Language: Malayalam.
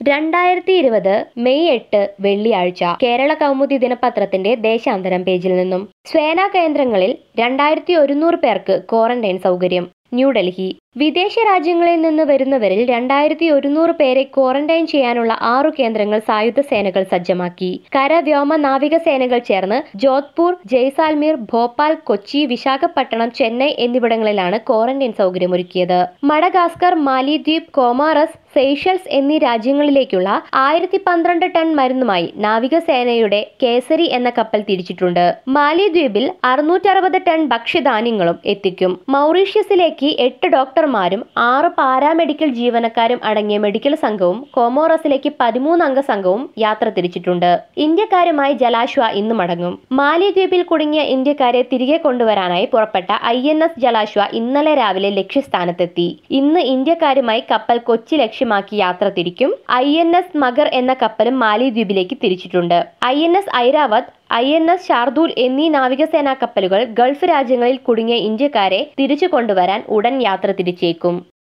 രണ്ടായിരത്തി ഇരുപത് മെയ് എട്ട് വെള്ളിയാഴ്ച കേരള കൗമുദി ദിനപത്രത്തിന്റെ ദേശാന്തരം പേജിൽ നിന്നും സ്വേന കേന്ദ്രങ്ങളിൽ രണ്ടായിരത്തി ഒരുന്നൂറ് പേർക്ക് ക്വാറന്റൈൻ സൗകര്യം ന്യൂഡൽഹി വിദേശ രാജ്യങ്ങളിൽ നിന്ന് വരുന്നവരിൽ രണ്ടായിരത്തി ഒരുന്നൂറ് പേരെ ക്വാറന്റൈൻ ചെയ്യാനുള്ള ആറു കേന്ദ്രങ്ങൾ സായുധ സേനകൾ സജ്ജമാക്കി കര വ്യോമ നാവിക സേനകൾ ചേർന്ന് ജോധ്പൂർ ജയ്സാൽമീർ ഭോപ്പാൽ കൊച്ചി വിശാഖപട്ടണം ചെന്നൈ എന്നിവിടങ്ങളിലാണ് ക്വാറന്റൈൻ സൗകര്യമൊരുക്കിയത് മഡഗാസ്കർ മാലിദ്വീപ് കോമാറസ് സെയ്ഷൽസ് എന്നീ രാജ്യങ്ങളിലേക്കുള്ള ആയിരത്തി പന്ത്രണ്ട് ടൺ മരുന്നുമായി നാവികസേനയുടെ കേസരി എന്ന കപ്പൽ തിരിച്ചിട്ടുണ്ട് മാലിദ്വീപിൽ അറുന്നൂറ്ററുപത് ടൺ ഭക്ഷ്യധാന്യങ്ങളും എത്തിക്കും മൗറീഷ്യസിലേക്ക് എട്ട് ഡോക്ടർമാരും ആറ് പാരാമെഡിക്കൽ ജീവനക്കാരും അടങ്ങിയ മെഡിക്കൽ സംഘവും കോമോറസിലേക്ക് പതിമൂന്ന് അംഗ സംഘവും യാത്ര തിരിച്ചിട്ടുണ്ട് ഇന്ത്യക്കാരുമായി ജലാശ്വ ഇന്ന് മടങ്ങും മാലിദ്വീപിൽ കുടുങ്ങിയ ഇന്ത്യക്കാരെ തിരികെ കൊണ്ടുവരാനായി പുറപ്പെട്ട ഐ എൻ എസ് ജലാശ്വ ഇന്നലെ രാവിലെ ലക്ഷ്യസ്ഥാനത്തെത്തി ഇന്ന് ഇന്ത്യക്കാരുമായി കപ്പൽ കൊച്ചി ലക്ഷ്യമാക്കി യാത്ര തിരിക്കും ഐ എൻ എസ് മഗർ എന്ന കപ്പലും മാലിദ്വീപിലേക്ക് തിരിച്ചിട്ടുണ്ട് I N S Airavat I N S Shardul എന്നീ നാവികസേനാ കപ്പലുകൾ ഗൾഫ് രാജ്യങ്ങളിൽ കുടുങ്ങിയ ഇന്ത്യക്കാരെ തിരിച്ചു കൊണ്ടുവരാൻ ഉടൻ യാത്ര തിരിച്ചേക്കും